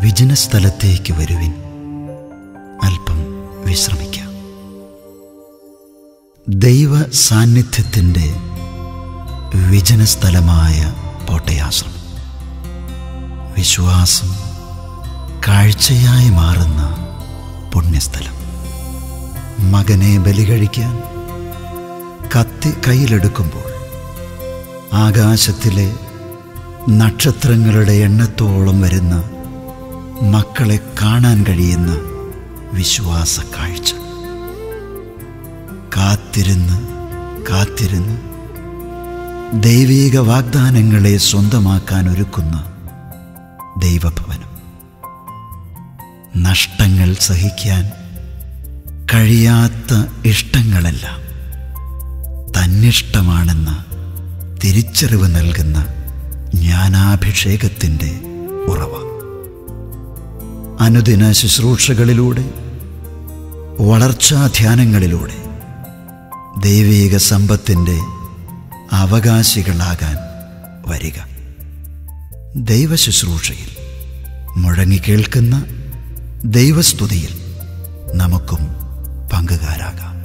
വിജനസ്ഥലത്തേക്ക് വരുവിൻ അല്പം വിശ്രമിക്കാം ദൈവ സാന്നിധ്യത്തിൻ്റെ വിജനസ്ഥലമായ പോട്ടയാശ്രമം വിശ്വാസം കാഴ്ചയായി മാറുന്ന പുണ്യസ്ഥലം മകനെ ബലികഴിക്കാൻ കത്തി കയ്യിലെടുക്കുമ്പോൾ ആകാശത്തിലെ നക്ഷത്രങ്ങളുടെ എണ്ണത്തോളം വരുന്ന മക്കളെ കാണാൻ കഴിയുന്ന വിശ്വാസ കാഴ്ച കാത്തിരുന്ന് കാത്തിരുന്ന് ദൈവീക വാഗ്ദാനങ്ങളെ സ്വന്തമാക്കാൻ ഒരുക്കുന്ന ദൈവഭവനം നഷ്ടങ്ങൾ സഹിക്കാൻ കഴിയാത്ത ഇഷ്ടങ്ങളെല്ലാം തന്നിഷ്ടമാണെന്ന തിരിച്ചറിവ് നൽകുന്ന ജ്ഞാനാഭിഷേകത്തിൻ്റെ ഉറവ അനുദിന ശുശ്രൂഷകളിലൂടെ വളർച്ചാ ധ്യാനങ്ങളിലൂടെ ദൈവീക സമ്പത്തിൻ്റെ അവകാശികളാകാൻ വരിക ദൈവശുശ്രൂഷയിൽ മുഴങ്ങിക്കേൾക്കുന്ന ദൈവസ്തുതിയിൽ നമുക്കും പങ്കുകാരാകാം